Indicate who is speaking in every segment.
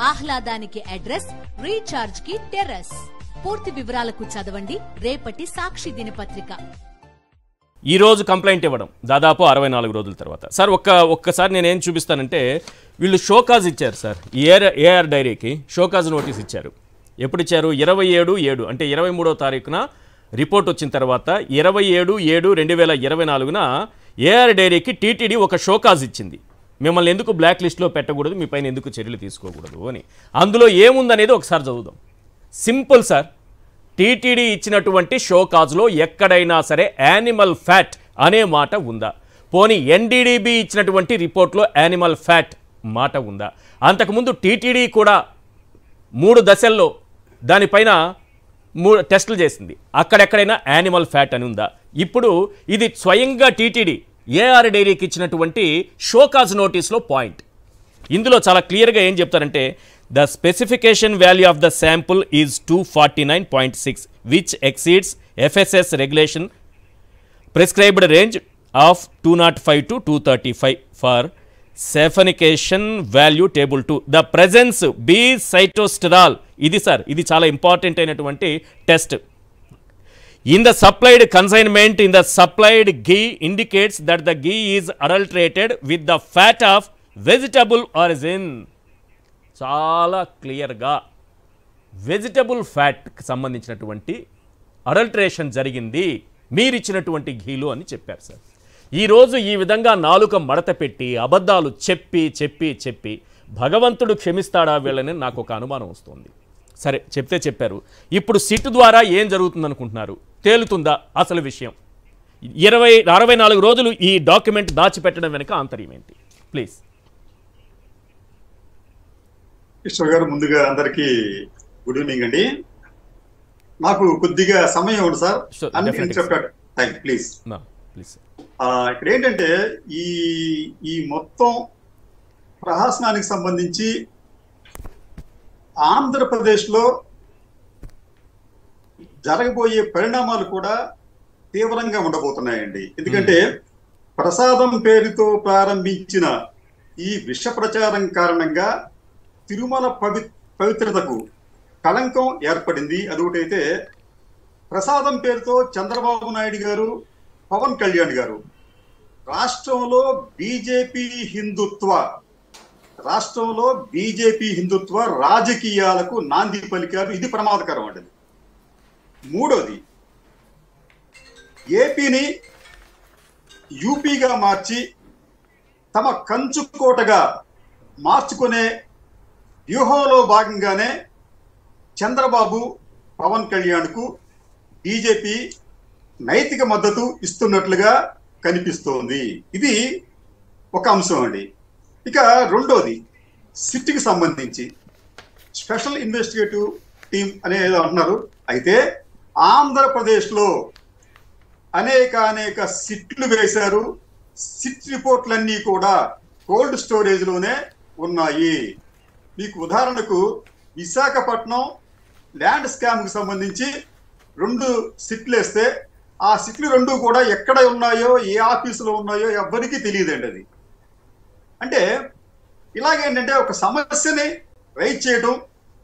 Speaker 1: ఆహ్లాదానికి address recharge కి terrace పూర్తి వివరాలకు చదవండి రేపటి సాక్షి దినపత్రిక
Speaker 2: ఈ రోజు కంప్లైంట్ ఇవ్వడం దాదాపు అరవై నాలుగు రోజుల తర్వాత సార్ ఒక్క ఒక్కసారి నేను ఏం చూపిస్తానంటే వీళ్ళు షోకాజ్ ఇచ్చారు సార్ ఏఆర్ ఏఆర్ డైరీకి షోకాజ్ నోటీస్ ఇచ్చారు ఎప్పుడు ఇచ్చారు ఇరవై ఏడు ఏడు అంటే ఇరవై మూడో తారీఖున రిపోర్ట్ వచ్చిన తర్వాత ఇరవై ఏడు ఏడు రెండు వేల ఇరవై నాలుగున ఏఆర్ డైరీకి టీటీడీ ఒక షోకాజ్ ఇచ్చింది మిమ్మల్ని ఎందుకు బ్లాక్ లిస్ట్లో పెట్టకూడదు మీ పైన ఎందుకు చర్యలు తీసుకోకూడదు అని అందులో ఏముందనేది ఒకసారి చదువుదాం సింపుల్ సార్ టీటీడీ ఇచ్చినటువంటి షో కాజ్లో ఎక్కడైనా సరే యానిమల్ ఫ్యాట్ అనే మాట ఉందా పోనీ ఎన్డీడీబీ ఇచ్చినటువంటి రిపోర్ట్లో యానిమల్ ఫ్యాట్ మాట ఉందా అంతకుముందు టీటీడీ కూడా మూడు దశల్లో దానిపైన మూడు టెస్టులు చేసింది అక్కడెక్కడైనా యానిమల్ ఫ్యాట్ అని ఉందా ఇప్పుడు ఇది స్వయంగా టీటీడీ ఏఆర్ డైరీకి ఇచ్చినటువంటి షోకాజ్ నోటీస్లో పాయింట్ ఇందులో చాలా క్లియర్గా ఏం చెప్తారంటే the specification value of the sample is two forty nine point six which exceeds FSS regulation prescribed range of two not five to two thirty five for saponification value table two the presence B sitosterol ఇది sir ఇది చాలా important అయినటువంటి test in the supplied consignment in the supplied ghee indicates that the ghee is adulterated with the fat of vegetable origin చాలా క్లియర్గా vegetable ఫ్యాట్కి సంబంధించినటువంటి adulteration జరిగింది మీరిచ్చినటువంటి ఘీలు అని చెప్పారు సార్ ఈరోజు ఈ విధంగా నాలుక మడత పెట్టి అబద్ధాలు చెప్పి చెప్పి చెప్పి భగవంతుడు క్షమిస్తాడా వీళ్ళని నాకు ఒక అనుమానం వస్తుంది సరే చెప్తే చెప్పారు ఇప్పుడు సిట్ ద్వారా ఏం జరుగుతుంది అనుకుంటున్నారు తేలుతుందా అసలు విషయం ఇరవై అరవై నాలుగు రోజులు ఈ డాక్యుమెంట్ దాచిపెట్టడం వెనుక ఆంతర్యం ఏంటి ప్లీజ్
Speaker 3: ఈశ్వర్ గారు ముందుగా అందరికి గుడ్ ఈవినింగ్ అండి నాకు కొద్దిగా సమయం ఉంది సార్
Speaker 2: Sure,
Speaker 3: అన్ని
Speaker 2: definitely,
Speaker 3: చెప్పాడు థ్యాంక్ ప్లీజ్
Speaker 2: నా ప్లీజ్
Speaker 3: ఇక్కడ ఏంటంటే ఈ ఈ మొత్తం ప్రహాసనానికి సంబంధించి ఆంధ్రప్రదేశ్లో జరగబోయే పరిణామాలు కూడా తీవ్రంగా ఉండబోతున్నాయండి ఎందుకంటే ప్రసాదం పేరుతో ప్రారంభించిన ఈ విష ప్రచారం కారణంగా తిరుమల పవి పవిత్రతకు కళంకం ఏర్పడింది అదొకటైతే ప్రసాదం పేరుతో చంద్రబాబు నాయుడు గారు పవన్ కళ్యాణ్ గారు రాష్ట్రంలో బీజేపీ హిందుత్వ రాష్ట్రంలో బీజేపీ హిందుత్వ రాజకీయాలకు నాంది పలికారు ఇది ప్రమాదకరం అండి మూడోది ఏపీని యూపీగా మార్చి తమ కంచుకోటగా మార్చుకునే వ్యూహంలో భాగంగానే చంద్రబాబు పవన్ కళ్యాణ్కు బీజేపీ నైతిక మద్దతు ఇస్తున్నట్లుగా కనిపిస్తోంది ఇది ఒక అంశం అండి ఇక రెండోది సిట్కి సంబంధించి స్పెషల్ ఇన్వెస్టిగేటివ్ టీం అనేది అంటున్నారు అయితే ఆంధ్రప్రదేశ్లో అనేక అనేక సిట్లు వేశారు సిట్ రిపోర్ట్లన్నీ కూడా కోల్డ్ స్టోరేజ్లోనే ఉన్నాయి మీకు ఉదాహరణకు విశాఖపట్నం ల్యాండ్ స్కామ్కి సంబంధించి రెండు సిట్లు వేస్తే ఆ సిట్లు రెండు కూడా ఎక్కడ ఉన్నాయో ఏ ఆఫీసులో ఉన్నాయో ఎవ్వరికీ తెలియదండి అది అంటే ఇలాగేంటంటే ఒక సమస్యని రైట్ చేయడం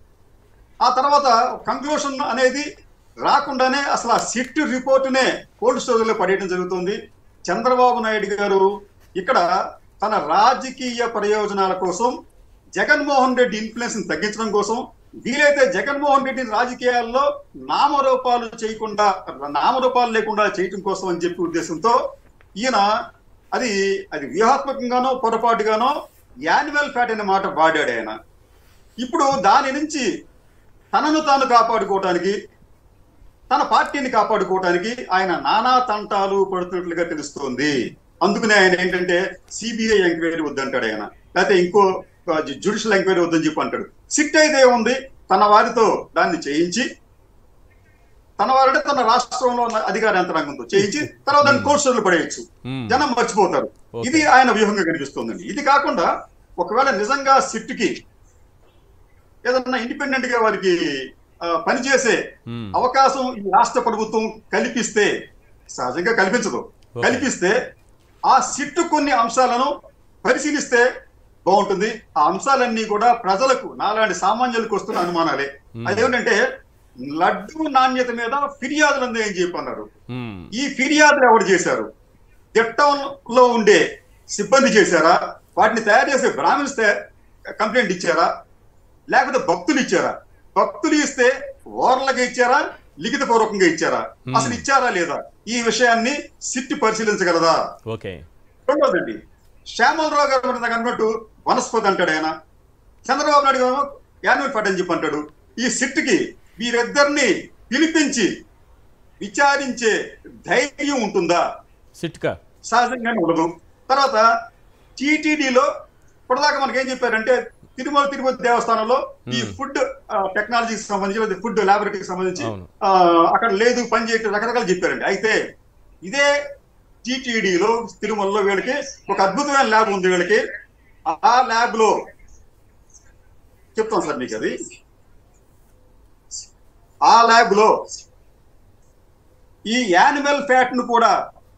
Speaker 3: ఆ తర్వాత కంక్లూషన్ అనేది రాకుండానే అసలు ఆ సిట్ రిపోర్టునే కోల్డ్ స్టోరేజ్లో పడేయడం జరుగుతుంది చంద్రబాబు నాయుడు గారు ఇక్కడ తన రాజకీయ ప్రయోజనాల కోసం జగన్మోహన్ రెడ్డి ఇన్ఫ్లుయెన్స్ తగ్గించడం కోసం వీలైతే జగన్మోహన్ రెడ్డిని రాజకీయాల్లో నామరూపాలు చేయకుండా నామరూపాలు లేకుండా చేయటం కోసం అని చెప్పి ఉద్దేశంతో ఈయన అది అది వ్యూహాత్మకంగానో పొరపాటుగానో యానిమల్ ఫ్యాట్ అనే మాట వాడాడు ఆయన ఇప్పుడు దాని నుంచి తనను తాను కాపాడుకోవటానికి తన పార్టీని కాపాడుకోవడానికి ఆయన నానా తంటాలు పడుతున్నట్లుగా తెలుస్తోంది అందుకనే ఆయన ఏంటంటే సిబిఐ ఎంక్వైరీ వద్దంటాడు ఆయన లేకపోతే ఇంకో జుడిషియల్ ఎంక్వైరీ వద్దని చెప్పి అంటాడు సిట్ అయితే ఉంది తన వారితో దాన్ని చేయించి తన వారంటే తన రాష్ట్రంలో ఉన్న అధికార యంత్రాంగంతో చేయించి తర్వాత దాన్ని కోర్సులు పడేయచ్చు
Speaker 2: Hmm.
Speaker 3: జనం మర్చిపోతారు
Speaker 2: Okay.
Speaker 3: ఇది ఆయన వ్యూహంగా కనిపిస్తోందండి ఇది కాకుండా ఒకవేళ నిజంగా సిట్కి ఏదన్నా ఇండిపెండెంట్ గా వారికి ఆ, పనిచేసే
Speaker 2: Hmm.
Speaker 3: అవకాశం ఈ రాష్ట్ర ప్రభుత్వం కల్పిస్తే సహజంగా కల్పించదు
Speaker 2: Okay.
Speaker 3: కల్పిస్తే ఆ సిట్టు కొన్ని అంశాలను పరిశీలిస్తే బాగుంటుంది ఆ అంశాలన్నీ కూడా ప్రజలకు నాలాంటి సామాన్యులకు వస్తున్న అనుమానాలే అదేంటంటే లడ్డు నాణ్యత మీద ఫిర్యాదులు అందేయని చెప్పి అన్నారు
Speaker 2: మ్మ్.
Speaker 3: ఈ ఫిర్యాదులు ఎవరు చేశారు లో ఉండే సిబ్బంది చేశారా వాటిని తయారు చేసే బ్రాహ్మిన్స్ తయా- కంప్లైంట్ ఇచ్చారా లేకపోతే భక్తులు ఇచ్చారా భక్తులు ఇస్తే ఓరలుగా ఇచ్చారా లిఖిత పూర్వకంగా ఇచ్చారా అసలు ఇచ్చారా లేదా ఈ విషయాన్ని సిట్టి పరిశీలించగలదా
Speaker 2: ఓకే
Speaker 3: రెండోదండి శ్యామలరావు గారు ఇందాక అన్నట్టు వనస్పతి అంటాడు ఆయన చంద్రబాబు నాయుడు గారు యాన్యువల్ ఫండ్ అని చెప్పి అంటాడు ఈ సిట్కి వీరిద్దరిని పిలిపించి విచారించే ధైర్యం ఉంటుందా
Speaker 2: సిట్కా
Speaker 3: సహజంగానే ఉండదు తర్వాత టీటీడీలో ఇప్పటిదాకా మనకి ఏం చెప్పారంటే తిరుమల తిరుపతి దేవస్థానంలో ఈ ఫుడ్ టెక్నాలజీకి సంబంధించి లేదా ఫుడ్ ల్యాబొరేటరీకి సంబంధించి
Speaker 2: అవును.
Speaker 3: ఆ, అక్కడ లేదు పని చేయటం రకరకాలు చెప్పారండి అయితే ఇదే టీటీడీలో తిరుమలలో వీళ్ళకి ఒక అద్భుతమైన ల్యాబ్ ఉంది వీళ్ళకి ఆ ల్యాబ్ లో చెప్తాం సార్ మీకు అది ఆ ల్యాబ్ లో ఈ యానిమల్ ఫ్యాట్ ను కూడా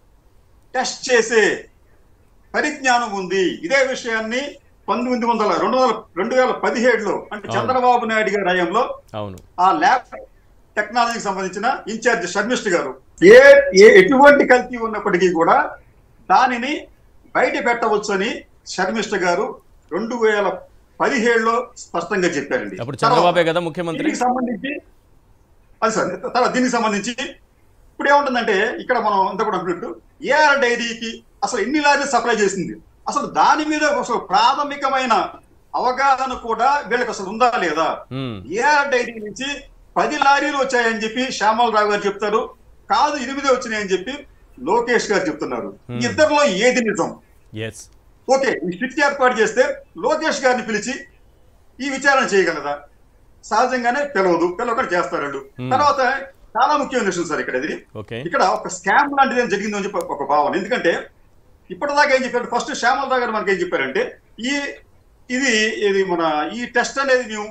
Speaker 3: టెస్ట్ చేసే పరిజ్ఞానం ఉంది ఇదే విషయాన్ని పంతొమ్మిది వందల రెండు వందల రెండు వేల పదిహేడులో అంటే
Speaker 2: అవును.
Speaker 3: చంద్రబాబు నాయుడు గారి హయాంలో
Speaker 2: అవును
Speaker 3: ఆ ల్యాబ్ టెక్నాలజీకి సంబంధించిన ఇన్ఛార్జ్ శర్మిష్ఠ గారు ఏ ఏ ఎటువంటి కల్తీ ఉన్నప్పటికీ కూడా దానిని బయట పెట్టవచ్చు అని శర్మిష్ఠ గారు రెండు వేల పదిహేడులో స్పష్టంగా చెప్పారండి
Speaker 2: అప్పుడు చంద్రబాబే కదా ముఖ్యమంత్రి
Speaker 3: దీనికి సంబంధించి అది సార్ తర్వాత దీనికి సంబంధించి ఇప్పుడు ఏముంటుందంటే ఇక్కడ మనం ఇంత కూడా అనుకున్నట్టు ఏఆర్ డైరీకి అసలు ఎన్ని లారీలు సప్లై చేసింది అసలు దాని మీద అసలు ప్రాథమికమైన అవగాహన కూడా వీళ్ళకి అసలు ఉందా లేదా
Speaker 2: మ్మ్.
Speaker 3: ఏఆర్ డైరీ నుంచి పది లారీలు వచ్చాయని చెప్పి శ్యామలరావు గారు చెప్తారు కాదు ఎనిమిది వచ్చినాయని చెప్పి లోకేష్ గారు చెప్తున్నారు ఈ ఇద్దరిలో ఏది నిజం
Speaker 2: ఎస్
Speaker 3: ఓకే ఈ స్టిచ్ ఏర్పాటు చేస్తే లోకేష్ గారిని పిలిచి ఈ విచారణ చేయగలదా సహజంగానే పిలవదు పిలవకుండా చేస్తారు వాళ్ళు తర్వాత చాలా ముఖ్యమైన విషయం సార్ ఇక్కడ ఇది
Speaker 2: ఓకే
Speaker 3: ఇక్కడ ఒక స్కామ్ లాంటిది ఏం జరిగిందని చెప్పి ఒక భావన ఎందుకంటే ఇప్పటిదాకా ఏం చెప్పారు ఫస్ట్ శ్యామలరావు గారు మనకి ఏం చెప్పారంటే ఈ ఇది ఇది మన ఈ టెస్ట్ అనేది మేము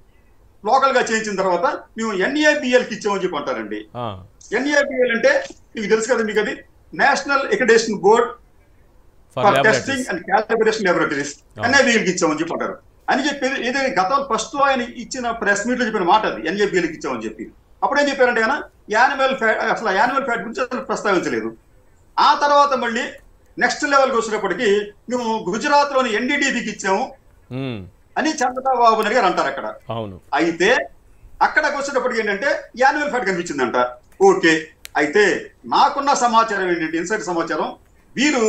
Speaker 3: లోకల్ గా చేయించిన తర్వాత మేము ఎన్ఏబిఎల్ కి ఇచ్చామని చెప్పి అంటారండి
Speaker 2: ఆ,
Speaker 3: ఎన్ఏబిఎల్ అంటే మీకు తెలుసు కదా మీకు అది national accreditation board
Speaker 2: for
Speaker 3: for
Speaker 2: laboratories
Speaker 3: testing and calibration laboratories ఎన్ఏబిఎల్కి ఇచ్చామని చెప్పి అంటారు అని చెప్పి ఇది గతం ఫస్ట్ లో ఆయన ఇచ్చిన ప్రెస్ మీట్ లో చెప్పిన మాట అది ఎన్ఏబిఎల్కి ఇచ్చామని చెప్పి అప్పుడు ఏం చెప్పారంటే ఆయన యానిమల్ ఫ్యాట్ అసలు యానిమల్ ఫ్యాట్ గురించి అసలు ప్రస్తావించలేదు ఆ తర్వాత మళ్ళీ నెక్స్ట్ లెవెల్కి వచ్చేటప్పటికి మేము గుజరాత్ లోని ఎన్డీడీబీకి ఇచ్చాము
Speaker 2: మ్మ్.
Speaker 3: అని చంద్రబాబు నాయుడు గారు అంటారు అక్కడ
Speaker 2: అవును
Speaker 3: అయితే అక్కడికి వచ్చేటప్పటికి ఏంటంటే యాన్యువల్ ఫ్యాట్ కనిపించిందంట ఓకే అయితే నాకున్న సమాచారం ఏంటంటే ఇన్సైడ్ సమాచారం వీరు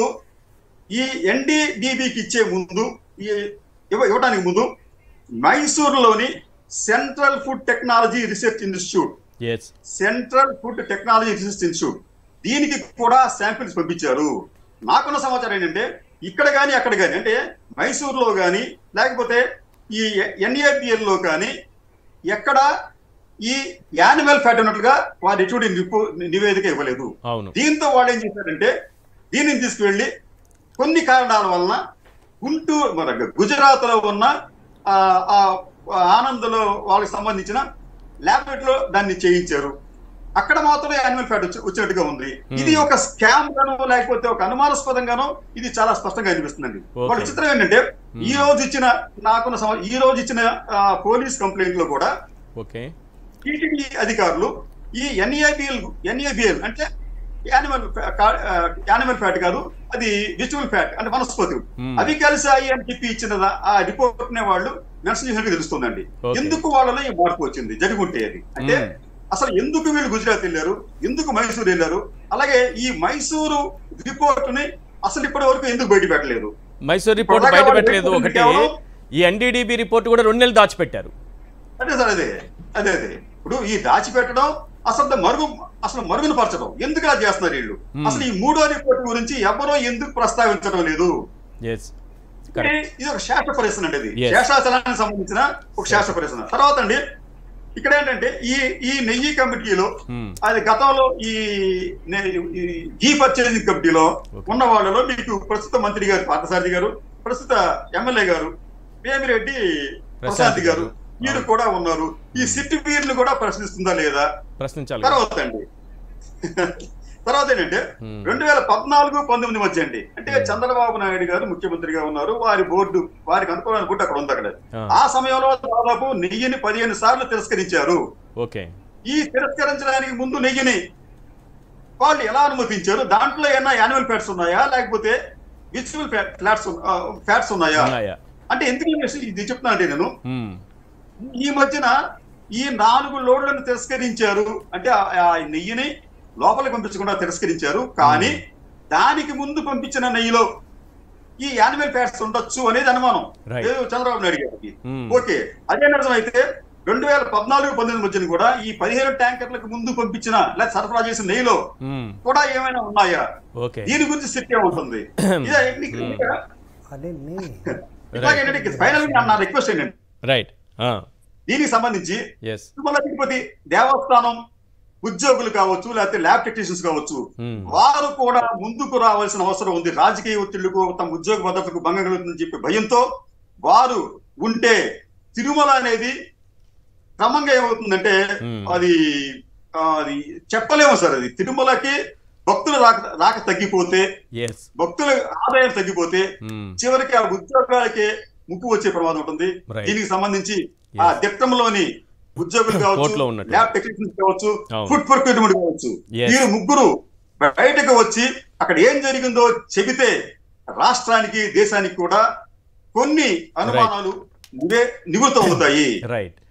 Speaker 3: ఈ ఎన్డీడీబీకి ఇచ్చే ముందు ఈ ఇవ్వ ఇవ్వడానికి ముందు మైసూరులోని central food technology research institute
Speaker 2: yes
Speaker 3: central food technology research institute దీనికి కూడా శాంపిల్స్ పంపించారు నాకున్న సమాచారం ఏంటంటే ఇక్కడ కానీ అక్కడ కానీ అంటే మైసూర్లో కానీ లేకపోతే ఈ ఎన్ఏపిఎల్ లో కానీ ఎక్కడ ఈ యానిమల్ ఫ్యాట్ ఉన్నట్లుగా వారు ఎటువంటి రిపో- నివేదిక ఇవ్వలేదు
Speaker 2: అవును
Speaker 3: దీంతో వాళ్ళు ఏం చేశారంటే దీనిని తీసుకువెళ్ళి కొన్ని కారణాల వలన గుంటూరు మన గుజరాత్ లో ఉన్న ఆ, ఆ ఆనంద్లో వాళ్ళకి సంబంధించిన ల్యాబొరేటరీలో దాన్ని చేయించారు అక్కడ మాత్రం యానిమల్ ఫ్యాట్ వచ్చి వచ్చినట్టుగా ఉంది ఇది ఒక స్కామ్ గానో లేకపోతే ఒక అనుమానాస్పదంగానో ఇది చాలా స్పష్టంగా అనిపిస్తుందండి
Speaker 2: Okay.
Speaker 3: వాళ్ళ చిత్రం ఏంటంటే ఈ రోజు ఇచ్చిన నాకున్న సమా- ఈ రోజు ఇచ్చిన ఆ, పోలీస్ కంప్లైంట్ లో కూడా
Speaker 2: ఓకే
Speaker 3: టీటీడీ అధికారులు ఈ ఎన్ఏబిఎల్ ఎన్ఏబిఎల్ అంటే యానిమల్ యానిమల్ ఫ్యాట్ కాదు అది వెజిటబుల్ ఫ్యాట్ అంటే వనస్పతి
Speaker 2: Hmm.
Speaker 3: అవి కలిసాయి అని చెప్పి ఇచ్చిన దా- ఆ రిపోర్ట్ నే వాళ్ళు మెన్షన్ చేసినట్టు తెలుస్తుందండి
Speaker 2: Okay.
Speaker 3: ఎందుకు వాళ్ళలో ఈ మార్పు వచ్చింది జరిగి ఉంటే అది అంటే
Speaker 2: Hmm.
Speaker 3: అసలు ఎందుకు వీళ్ళు గుజరాత్ వెళ్ళారు ఎందుకు మైసూరు వెళ్ళారు అలాగే ఈ మైసూరు రిపోర్ట్ ని అసలు ఇప్పటి వరకు ఎందుకు బయట పెట్టలేదు
Speaker 2: మైసూర్ రిపోర్ట్
Speaker 3: ఇప్పటిదాకా
Speaker 2: బయట
Speaker 3: వాళ్ళు
Speaker 2: పెట్టలేదు
Speaker 3: పెట్టుకుంది
Speaker 2: ఒకటి
Speaker 3: కేవలం-
Speaker 2: ఈ ఎన్డీడీబీ రిపోర్ట్ కూడా రెండు నెలలు దాచిపెట్టారు
Speaker 3: అదే సార్ అదే అదే అదే ఇప్పుడు ఈ దాచిపెట్టడం అసలు దా మరుగు అసలు మరుగున పరచడం ఎందుకు అలా చేస్తున్నారు వీళ్ళు అసలు ఈ మూడో రిపోర్ట్ గురించి ఎవరో ఎందుకు ప్రస్తావించడం లేదు
Speaker 2: ఎస్ కరెక్ట్
Speaker 3: ఇది ఒక శాస్త్ర పరిశ్రమ అండి ఇది
Speaker 2: Yes.
Speaker 3: శేషాచలానికి సంబంధించిన ఒక శాస్త్ర పరిశ్రమ తర్వాత అండి ఇక్కడ ఏంటంటే ఈ ఈ నెయ్యి కమిటీలో
Speaker 2: Hmm.
Speaker 3: అది గతంలో ఈ నే- ఈ గీ పర్చేసింగ్ కమిటీలో ఉన్న వాళ్ళలో మీకు ప్రస్తుత మంత్రి గారు పార్థసారథి గారు ప్రస్తుత ఎమ్మెల్యే గారు వేమిరెడ్డి ప్రసాద్ గారు వీరు కూడా ఉన్నారు ఈ సిట్టి వీర్లు కూడా ప్రశ్నిస్తుందా లేదా
Speaker 2: ప్రశ్నించాలి
Speaker 3: తర్వాత అండి తర్వాత ఏంటంటే రెండు వేల పద్నాలుగు పంతొమ్మిది మధ్య అండి అంటే చంద్రబాబు నాయుడు గారు ముఖ్యమంత్రిగా ఉన్నారు వారి బోర్డు వారికి అనుకూలమైన బోర్డు అక్కడ ఉంది అక్కడ
Speaker 2: ఆ.
Speaker 3: ఆ సమయంలో దాదాపు నెయ్యిని పదిహేను సార్లు తిరస్కరించారు
Speaker 2: ఓకే
Speaker 3: ఈ తిరస్కరించడానికి ముందు నెయ్యిని వాళ్ళు ఎలా అనుమతించారు దాంట్లో ఏమైనా యాన్యువల్ ఫ్యాట్స్ ఉన్నాయా లేకపోతే విజిబుల్ ఫ్లాట్స్ ఫ్యాట్స్ ఉన్నాయా
Speaker 2: ఉన్నాయా
Speaker 3: అంటే ఎందుకు ఇది చెప్తున్నా అంటే నేను
Speaker 2: మ్మ్.
Speaker 3: ఈ మధ్యన ఈ నాలుగు లోడ్లను తిరస్కరించారు అంటే ఆ- ఆ నెయ్యిని లోపలికి పంపించకుండా తిరస్కరించారు కానీ దానికి ముందు పంపించిన నెయ్యిలో ఈ యానిమల్ ఫ్యాట్స్ ఉండొచ్చు అనేది అనుమానం
Speaker 2: Right.
Speaker 3: ఏదో చంద్రబాబు నాయుడు గారికి
Speaker 2: Hmm.
Speaker 3: ఓకే అదే నిజం అయితే రెండు వేల పద్నాలుగు పంతొమ్మిది మధ్యన కూడా ఈ పదిహేను ట్యాంకర్లకు ముందు పంపించిన లేదా సరఫరా చేసిన నెయ్యిలో
Speaker 2: మ్మ్.
Speaker 3: కూడా ఏమైనా ఉన్నాయా
Speaker 2: ఓకే
Speaker 3: దీని గురించి స్థితి ఏముంటుంది ఇదే నీకు-
Speaker 4: అదేంటి
Speaker 3: ఇలాగేంటంటే ఫైనల్ గా నా రిక్వెస్ట్ ఏంటంటే
Speaker 2: రైట్
Speaker 3: దీనికి సంబంధించి
Speaker 2: ఎస్
Speaker 3: తిరుమల తిరుపతి దేవస్థానం ఉద్యోగులు కావచ్చు లేకపోతే ల్యాబ్ టెక్నీషియన్స్ కావచ్చు వారు కూడా ముందుకు రావాల్సిన అవసరం ఉంది రాజకీయ ఒత్తిళ్లకు తమ ఉద్యోగ భద్రతకు భంగం కలుగుతుందని చెప్పి భయంతో వారు ఉంటే తిరుమల అనేది క్రమంగా ఏమవుతుందంటే
Speaker 2: Hmm.
Speaker 3: అది ఆ, అది చెప్పలేము సార్ అది తిరుమలకి భక్తుల రాక రాక తగ్గిపోతే
Speaker 2: ఎస్
Speaker 3: భక్తుల ఆదాయం తగ్గిపోతే చివరికి ఆ ఉద్యోగాలకే ముప్పు వచ్చే ప్రమాదం ఉంటుంది
Speaker 2: Right.
Speaker 3: దీనికి సంబంధించి ఆ దిట్టంలోని ఉద్యోగులు కావచ్చు
Speaker 2: కోర్టులో ఉన్నట్టు.
Speaker 3: ల్యాబ్ టెక్నీషియన్స్ కావచ్చు
Speaker 2: అవును.
Speaker 3: ఫుడ్ ప్రొక్యూర్మెంట్ కావచ్చు
Speaker 2: Yes.
Speaker 3: వీరు ముగ్గురు బయటకు వచ్చి అక్కడ ఏం జరిగిందో చెబితే రాష్ట్రానికి దేశానికి కూడా కొన్ని అనుమానాలు నివే నివృత్తం అవుతాయి
Speaker 2: రైట్